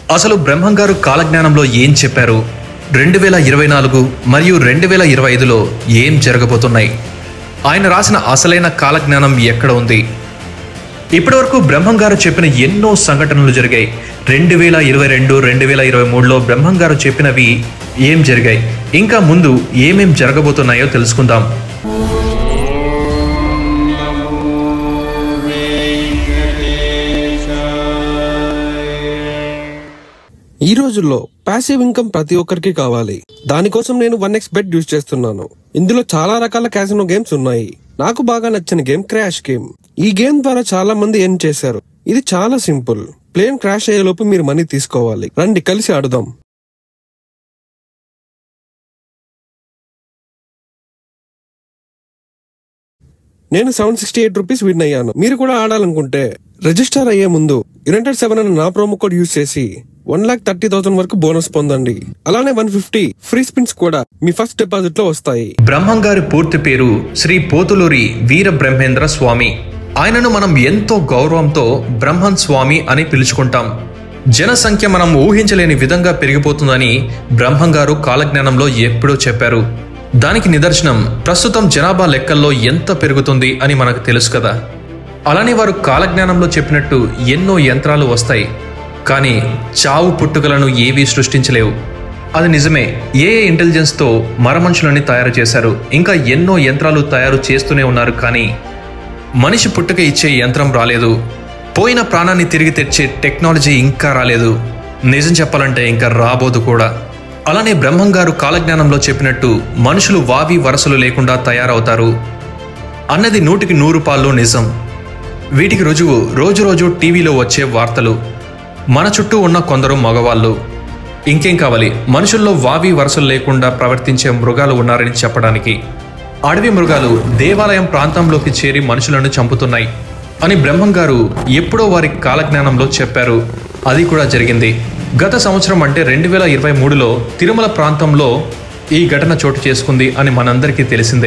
అసలు బ్రహ్మం గారు కాలజ్ఞానంలో ఏం చెప్పారు రెండు వేల ఇరవై నాలుగు మరియు రెండు వేల ఇరవై ఐదులో ఏం జరగబోతున్నాయి ఆయన రాసిన అసలైన కాలజ్ఞానం ఎక్కడ ఉంది ఇప్పటివరకు బ్రహ్మం గారు చెప్పిన ఎన్నో సంఘటనలు జరిగాయి రెండు వేల ఇరవై రెండు రెండు వేల ఇరవై మూడులో బ్రహ్మం గారు చెప్పినవి ఏం జరిగాయి ఇంకా ముందు ఏమేం జరగబోతున్నాయో తెలుసుకుందాం ఈ రోజుల్లో పాసివ్ ఇన్కమ్ ప్రతి ఒక్కరికి కావాలి దానికోసం నేను వన్ ఎక్స్ బెట్ యూజ్ చేస్తున్నాను ఇందులో చాలా రకాల క్యాసినో గేమ్స్ ఉన్నాయి నాకు బాగా నచ్చిన గేమ్ క్రాష్ గేమ్ ఈ గేమ్ ద్వారా చాలా మంది ఎర్న్ చేశారు ఇది చాలా సింపుల్ ప్లేన్ క్రాష్ అయ్యేలోపు మీరు మనీ తీసుకోవాలి రండి కలిసి ఆడుదాం నేను seven sixty eight rupees win అయ్యాను మీరు కూడా ఆడాలనుకుంటే రిజిస్టర్ అయ్యే ముందు యునైటెడ్ సెవెన్ అనే నా ప్రోమో కోడ్ యూజ్ చేసి వన్ లాక్ థర్టీ థౌసండ్ వరకు బోనస్ పొందండి అలానే వన్ ఫిఫ్టీ ఫ్రీ స్పిన్స్ కూడా మీ ఫస్ట్ డిపాజిట్ లో వస్తాయి బ్రహ్మం గారి పూర్తి పేరు శ్రీ పోతులూరి వీర బ్రహ్మేంద్ర స్వామి ఆయనను మనం ఎంతో గౌరవంతో బ్రహ్మన్ స్వామి అని పిలుచుకుంటాం జనసంఖ్య మనం ఊహించలేని విధంగా పెరిగిపోతుందని బ్రహ్మం గారు కాలజ్ఞానంలో ఎప్పుడో చెప్పారు దానికి నిదర్శనం ప్రస్తుతం జనాభా లెక్కల్లో ఎంత పెరుగుతుంది అని మనకు తెలుసు కదా అలానే వారు కాలజ్ఞానంలో చెప్పినట్టు ఎన్నో యంత్రాలు వస్తాయి కానీ చావు పుట్టుకలను ఏవీ సృష్టించలేవు అది నిజమే ఏ ఇంటెలిజెన్స్తో మరమనుషులని తయారు చేశారు ఇంకా ఎన్నో యంత్రాలు తయారు చేస్తూనే ఉన్నారు కానీ మనిషి పుట్టుక ఇచ్చే యంత్రం రాలేదు పోయిన ప్రాణాన్ని తిరిగి తెచ్చే టెక్నాలజీ ఇంకా రాలేదు నిజం చెప్పాలంటే ఇంకా రాబోదు కూడా అలానే బ్రహ్మం గారు కాలజ్ఞానంలో చెప్పినట్టు మనుషులు వావి వరసలు లేకుండా తయారవుతారు అన్నది నూటికి నూరు పాళ్ళు నిజం వీటికి రుజువు రోజు రోజు టీవీలో వచ్చే వార్తలు మన చుట్టూ ఉన్న కొందరు మగవాళ్ళు ఇంకేం కావాలి మనుషుల్లో వావి వరసలు లేకుండా ప్రవర్తించే మృగాలు ఉన్నారని చెప్పడానికి అడవి మృగాలు దేవాలయం ప్రాంతంలోకి చేరి మనుషులను చంపుతున్నాయి అని బ్రహ్మం గారు ఎప్పుడో వారి కాలజ్ఞానంలో చెప్పారు అది కూడా జరిగింది గత సంవత్సరం అంటే రెండు వేల ఇరవై మూడులో తిరుమల ప్రాంతంలో ఈ ఘటన చోటు చేసుకుంది అని మనందరికీ తెలిసిందే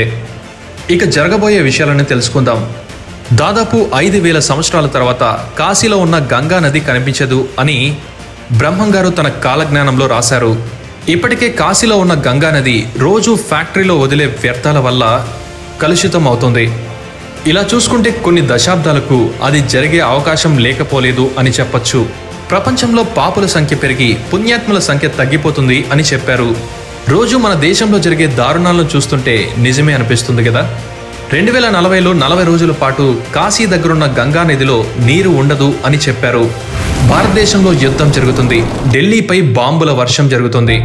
ఇక జరగబోయే విషయాలను తెలుసుకుందాం దాదాపు ఐదు వేల సంవత్సరాల తర్వాత కాశీలో ఉన్న గంగా నది కనిపించదు అని బ్రహ్మం గారు తన కాలజ్ఞానంలో రాశారు ఇప్పటికే కాశీలో ఉన్న గంగా నది రోజు ఫ్యాక్టరీలో వదిలే వ్యర్థాల వల్ల కలుషితం అవుతుంది ఇలా చూసుకుంటే కొన్ని దశాబ్దాలకు అది జరిగే అవకాశం లేకపోలేదు అని చెప్పొచ్చు ప్రపంచంలో పాపుల సంఖ్య పెరిగి పుణ్యాత్ముల సంఖ్య తగ్గిపోతుంది అని చెప్పారు రోజు మన దేశంలో జరిగే దారుణాలను చూస్తుంటే నిజమే అనిపిస్తుంది కదా రెండు వేల నలభైలో నలభై రోజుల పాటు కాశీ దగ్గరున్న గంగా నదిలో నీరు ఉండదు అని చెప్పారు భారతదేశంలో యుద్ధం జరుగుతుంది ఢిల్లీపై బాంబుల వర్షం జరుగుతుంది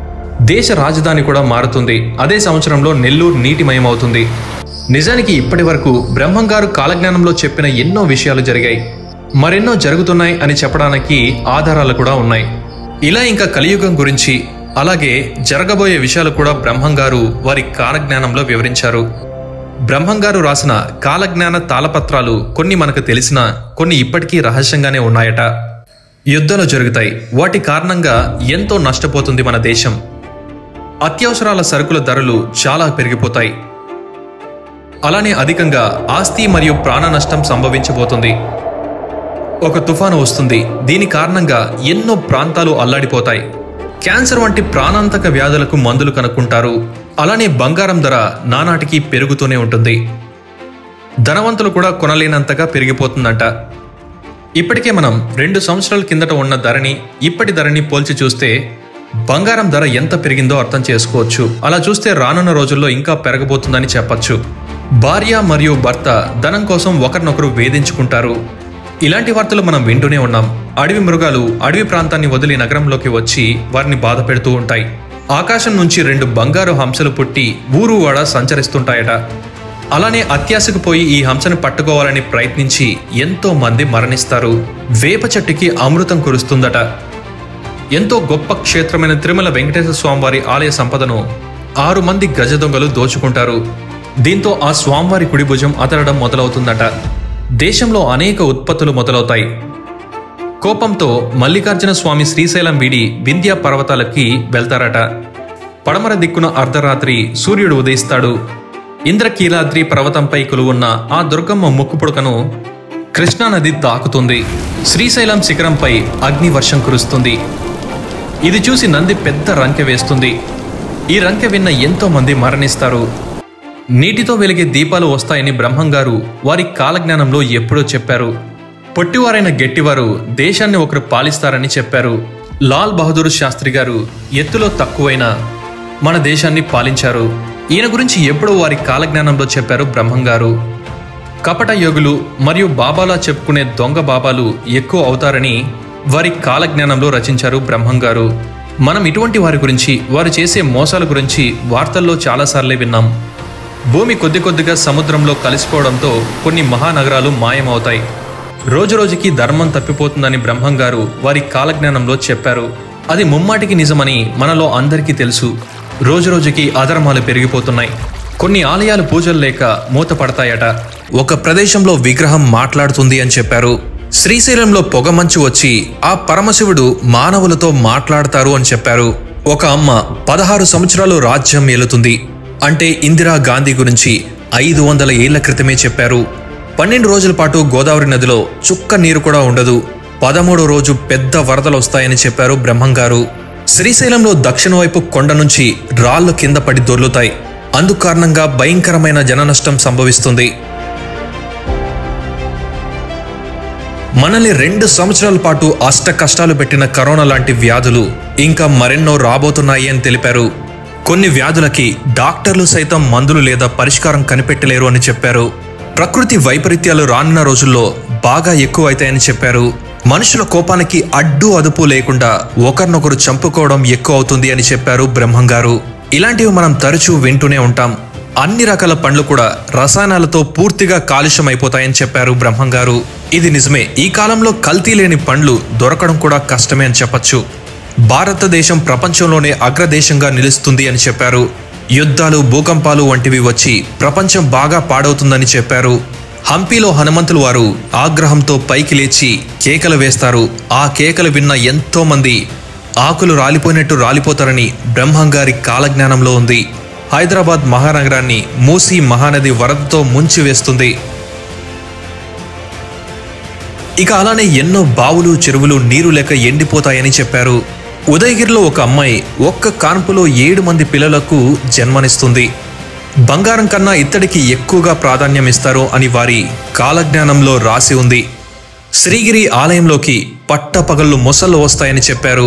దేశ రాజధాని కూడా మారుతుంది అదే సంవత్సరంలో నెల్లూరు నీటిమయమవుతుంది నిజానికి ఇప్పటి వరకు బ్రహ్మంగారు కాలజ్ఞానంలో చెప్పిన ఎన్నో విషయాలు జరిగాయి మరెన్నో జరుగుతున్నాయి అని చెప్పడానికి ఆధారాలు కూడా ఉన్నాయి ఇలా ఇంకా కలియుగం గురించి అలాగే జరగబోయే విషయాలు కూడా బ్రహ్మంగారు వారి కాలజ్ఞానంలో వివరించారు బ్రహ్మంగారు రాసిన కాలజ్ఞాన తాళపత్రాలు కొన్ని మనకు తెలిసిన కొన్ని ఇప్పటికీ రహస్యంగానే ఉన్నాయట యుద్ధాలు జరుగుతాయి వాటి కారణంగా ఎంతో నష్టపోతుంది మన దేశం అత్యవసరాల సరుకుల ధరలు చాలా పెరిగిపోతాయి అలానే అధికంగా ఆస్తి మరియు ప్రాణ నష్టం సంభవించబోతుంది ఒక తుఫాను వస్తుంది దీని కారణంగా ఎన్నో ప్రాంతాలు అల్లాడిపోతాయి క్యాన్సర్ వంటి ప్రాణాంతక వ్యాధులకు మందులు కనుక్కుంటారు అలానే బంగారం ధర నానాటికి పెరుగుతూనే ఉంటుంది ధనవంతులు కూడా కొనలేనంతగా పెరిగిపోతుందంట ఇప్పటికే మనం రెండు సంవత్సరాల కిందట ఉన్న ధరని ఇప్పటి ధరని పోల్చి చూస్తే బంగారం ధర ఎంత పెరిగిందో అర్థం చేసుకోవచ్చు అలా చూస్తే రానున్న రోజుల్లో ఇంకా పెరగబోతుందని చెప్పచ్చు భార్య మరియు భర్త ధనం కోసం ఒకరినొకరు వేధించుకుంటారు ఇలాంటి వార్తలు మనం వింటూనే ఉన్నాం అడవి మృగాలు అడవి ప్రాంతాన్ని వదిలి నగరంలోకి వచ్చి వారిని బాధ పెడుతూ ఉంటాయి ఆకాశం నుంచి రెండు బంగారు హంసలు పుట్టి ఊరు వాడ సంచరిస్తుంటాయట అలానే అత్యాశకు పోయి ఈ హంసను పట్టుకోవాలని ప్రయత్నించి ఎంతో మంది మరణిస్తారు వేప చెట్టుకి అమృతం కురుస్తుందట ఎంతో గొప్ప క్షేత్రమైన తిరుమల వెంకటేశ్వర స్వామివారి ఆలయ సంపదను ఆరు మంది గజ దొంగలు దోచుకుంటారు దీంతో ఆ స్వామివారి కుడి భుజం అతడడం మొదలవుతుందట దేశంలో అనేక ఉత్పత్తులు మొదలవుతాయి కోపంతో మల్లికార్జున స్వామి శ్రీశైలం వీడి వింధ్య పర్వతాలకి వెళ్తారట పడమర దిక్కున అర్ధరాత్రి సూర్యుడు ఉదయిస్తాడు ఇంద్రకీలాద్రి పర్వతంపై కొలువున్న ఆ దుర్గమ్మ ముక్కు పుడకను కృష్ణానది తాకుతుంది శ్రీశైలం శిఖరంపై అగ్ని వర్షం కురుస్తుంది ఇది చూసి నంది పెద్ద రంకె వేస్తుంది ఈ రంకె విన్న ఎంతో మంది మరణిస్తారు నీటితో వెలిగే దీపాలు వస్తాయని బ్రహ్మంగారు వారి కాలజ్ఞానంలో ఎప్పుడో చెప్పారు పొట్టివారైన గట్టివారు దేశాన్ని ఒకరు పాలిస్తారని చెప్పారు లాల్ బహదూర్ శాస్త్రి గారు ఎత్తులో తక్కువైన మన దేశాన్ని పాలించారు ఈయన గురించి ఎప్పుడో వారి కాలజ్ఞానంలో చెప్పారు బ్రహ్మంగారు కపట యోగులు మరియు బాబాలా చెప్పుకునే దొంగ బాబాలు ఎక్కువ అవుతారని వారి కాలజ్ఞానంలో రచించారు బ్రహ్మంగారు మనం ఇటువంటి వారి గురించి వారు చేసే మోసాల గురించి వార్తల్లో చాలాసార్లే విన్నాం భూమి కొద్ది కొద్దిగా సముద్రంలో కలిసిపోవడంతో కొన్ని మహానగరాలు మాయమవుతాయి రోజురోజుకి ధర్మం తప్పిపోతుందని బ్రహ్మంగారు వారి కాలజ్ఞానంలో చెప్పారు అది ముమ్మాటికి నిజమని మనలో అందరికీ తెలుసు రోజురోజుకి అధర్మాలు పెరిగిపోతున్నాయి కొన్ని ఆలయాలు పూజలు లేక మూతపడతాయట ఒక ప్రదేశంలో విగ్రహం మాట్లాడుతుంది అని చెప్పారు శ్రీశైలంలో పొగమంచు వచ్చి ఆ పరమశివుడు మానవులతో మాట్లాడతారు అని చెప్పారు ఒక అమ్మ పదహారు సంవత్సరాలు రాజ్యం ఏలుతుంది అంటే ఇందిరా గాంధీ గురించి ఐదు వందల ఏళ్ల క్రితమే చెప్పారు పన్నెండు రోజుల పాటు గోదావరి నదిలో చుక్క నీరు కూడా ఉండదు పదమూడో రోజు పెద్ద వరదలు వస్తాయని చెప్పారు బ్రహ్మంగారు శ్రీశైలంలో దక్షిణ వైపు కొండ నుంచి రాళ్లు కింద పడి దొర్లుతాయి అందుకు కారణంగా భయంకరమైన జననష్టం సంభవిస్తుంది మనల్ని రెండు సంవత్సరాల పాటు అష్ట కష్టాలు పెట్టిన కరోనా లాంటి వ్యాధులు ఇంకా మరెన్నో రాబోతున్నాయి అని తెలిపారు కొన్ని వ్యాధులకి డాక్టర్లు సైతం మందులు లేదా పరిష్కారం కనిపెట్టలేరు అని చెప్పారు ప్రకృతి వైపరీత్యాలు రానున్న రోజుల్లో బాగా ఎక్కువైతాయని చెప్పారు మనుషుల కోపానికి అడ్డు అదుపు లేకుండా ఒకరినొకరు చంపుకోవడం ఎక్కువ అవుతుంది అని చెప్పారు బ్రహ్మంగారు ఇలాంటివి మనం తరచూ వింటూనే ఉంటాం అన్ని రకాల పండ్లు కూడా రసాయనాలతో పూర్తిగా కాలుష్యం అయిపోతాయని చెప్పారు బ్రహ్మంగారు ఇది నిజమే ఈ కాలంలో కల్తీ లేని పండ్లు దొరకడం కూడా కష్టమే అని చెప్పొచ్చు భారతదేశం ప్రపంచంలోనే అగ్రదేశంగా నిలుస్తుంది అని చెప్పారు యుద్ధాలు భూకంపాలు వంటివి వచ్చి ప్రపంచం బాగా పాడవుతుందని చెప్పారు హంపీలో హనుమంతులు వారు ఆగ్రహంతో పైకి లేచి కేకలు వేస్తారు ఆ కేకలు విన్న ఎంతో మంది ఆకులు రాలిపోయినట్టు రాలిపోతారని బ్రహ్మంగారి కాలజ్ఞానంలో ఉంది హైదరాబాద్ మహానగరాన్ని మూసీ మహానది వరదతో ముంచివేస్తుంది ఇక అలానే ఎన్నో బావులు చెరువులు నీరు లేక ఎండిపోతాయని చెప్పారు ఉదయగిరిలో ఒక అమ్మాయి ఒక్క కాన్పులో ఏడు మంది పిల్లలకు జన్మనిస్తుంది బంగారం కన్నా ఇత్తడికి ఎక్కువగా ప్రాధాన్యం ఇస్తారు అని వారి కాలజ్ఞానంలో రాసి ఉంది శ్రీగిరి ఆలయంలోకి పట్టపగళ్ళు మొసళ్ళు వస్తాయని చెప్పారు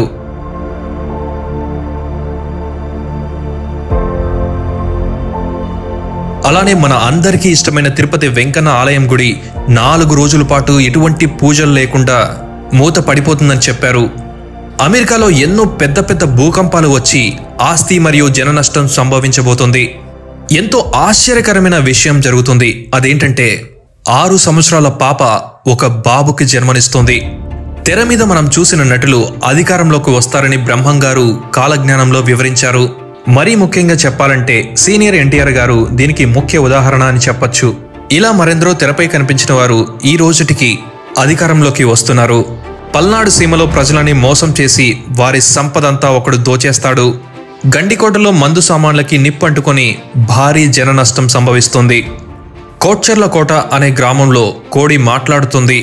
అలానే మన అందరికీ ఇష్టమైన తిరుపతి వెంకన్న ఆలయం గుడి నాలుగు రోజుల పాటు ఎటువంటి పూజలు లేకుండా మూత పడిపోతుందని చెప్పారు అమెరికాలో ఎన్నో పెద్ద పెద్ద భూకంపాలు వచ్చి ఆస్తి మరియు జన నష్టం సంభవించబోతోంది ఎంతో ఆశ్చర్యకరమైన విషయం జరుగుతుంది అదేంటంటే ఆరు సంవత్సరాల పాప ఒక బాబుకి జన్మనిస్తోంది తెర మీద మనం చూసిన నటులు అధికారంలోకి వస్తారని బ్రహ్మంగారు కాలజ్ఞానంలో వివరించారు మరీ ముఖ్యంగా చెప్పాలంటే సీనియర్ ఎన్టీఆర్ గారు దీనికి ముఖ్య ఉదాహరణ అని చెప్పొచ్చు ఇలా మరెందరో తెరపై కనిపించిన వారు ఈ రోజుటికి అధికారంలోకి వస్తున్నారు పల్నాడు సీమలో ప్రజలని మోసం చేసి వారి సంపదంతా ఒకడు దోచేస్తాడు గండికోటలో మందు సామాన్లకి నిప్పంటుకొని భారీ జన నష్టం సంభవిస్తుంది కోట్చర్ల కోట అనే గ్రామంలో కోడి మాట్లాడుతుంది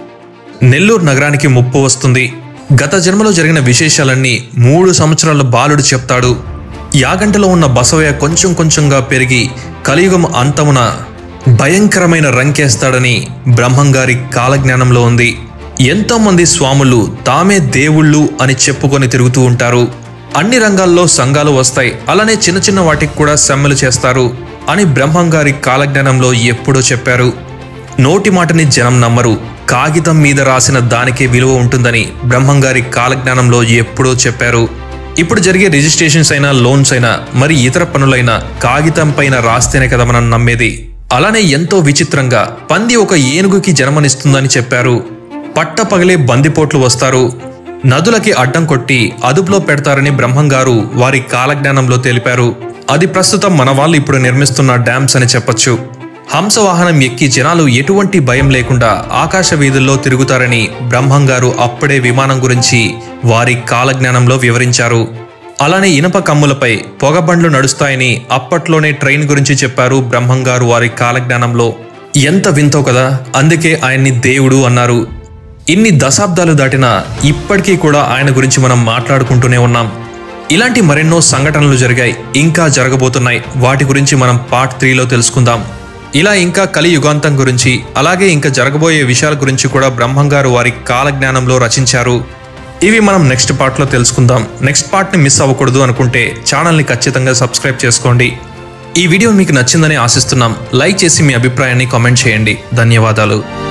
నెల్లూరు నగరానికి ముప్పు వస్తుంది గత జన్మలో జరిగిన విశేషాలన్నీ మూడు సంవత్సరాల బాలుడు చెప్తాడు యాగంటలో ఉన్న బసవయ్య కొంచెం కొంచెంగా పెరిగి కలియుగం అంతమున భయంకరమైన రంకేస్తాడని బ్రహ్మంగారి కాలజ్ఞానంలో ఉంది ఎంతో మంది స్వాములు తామే దేవుళ్ళు అని చెప్పుకొని తిరుగుతూ ఉంటారు అన్ని రంగాల్లో సంఘాలు వస్తాయి అలానే చిన్న చిన్న వాటికి కూడా సమ్మెలు చేస్తారు అని బ్రహ్మంగారి కాలజ్ఞానంలో ఎప్పుడో చెప్పారు నోటి మాటని జనం నమ్మరు కాగితం మీద రాసిన దానికే విలువ ఉంటుందని బ్రహ్మంగారి కాలజ్ఞానంలో ఎప్పుడో చెప్పారు ఇప్పుడు జరిగే రిజిస్ట్రేషన్స్ అయినా లోన్స్ అయినా మరి ఇతర పనులైనా కాగితం పైన రాస్తేనే కదా మనం నమ్మేది అలానే ఎంతో విచిత్రంగా పంది ఒక ఏనుగుకి జన్మనిస్తుందని చెప్పారు పట్ట పగలే బందిపోట్లు వస్తారు నదులకి అడ్డం కొట్టి అదుపులో పెడతారని బ్రహ్మంగారు వారి కాలజ్ఞానంలో తెలిపారు అది ప్రస్తుతం మన వాళ్ళు ఇప్పుడు నిర్మిస్తున్న డ్యామ్స్ అని చెప్పొచ్చు హంసవాహనం ఎక్కి జనాలు ఎటువంటి భయం లేకుండా ఆకాశ వీధుల్లో తిరుగుతారని బ్రహ్మంగారు అప్పుడే విమానం గురించి వారి కాలజ్ఞానంలో వివరించారు అలానే ఇనప కమ్ములపై పొగబండ్లు నడుస్తాయని అప్పట్లోనే ట్రైన్ గురించి చెప్పారు బ్రహ్మంగారు వారి కాలజ్ఞానంలో ఎంత వింతో కదా అందుకే ఆయన్ని దేవుడు అన్నారు ఇన్ని దశాబ్దాలు దాటినా ఇప్పటికీ కూడా ఆయన గురించి మనం మాట్లాడుకుంటూనే ఉన్నాం ఇలాంటి మరెన్నో సంఘటనలు జరిగాయి ఇంకా జరగబోతున్నాయి వాటి గురించి మనం పార్ట్ త్రీలో తెలుసుకుందాం ఇలా ఇంకా కలి యుగాంతం గురించి అలాగే ఇంకా జరగబోయే విషయాల గురించి కూడా బ్రహ్మంగారు వారి కాలజ్ఞానంలో రచించారు ఇవి మనం నెక్స్ట్ పార్ట్లో తెలుసుకుందాం నెక్స్ట్ పార్ట్ని మిస్ అవ్వకూడదు అనుకుంటే ఛానల్ని ఖచ్చితంగా సబ్స్క్రైబ్ చేసుకోండి ఈ వీడియో మీకు నచ్చిందని ఆశిస్తున్నాం లైక్ చేసి మీ అభిప్రాయాన్ని కామెంట్ చేయండి ధన్యవాదాలు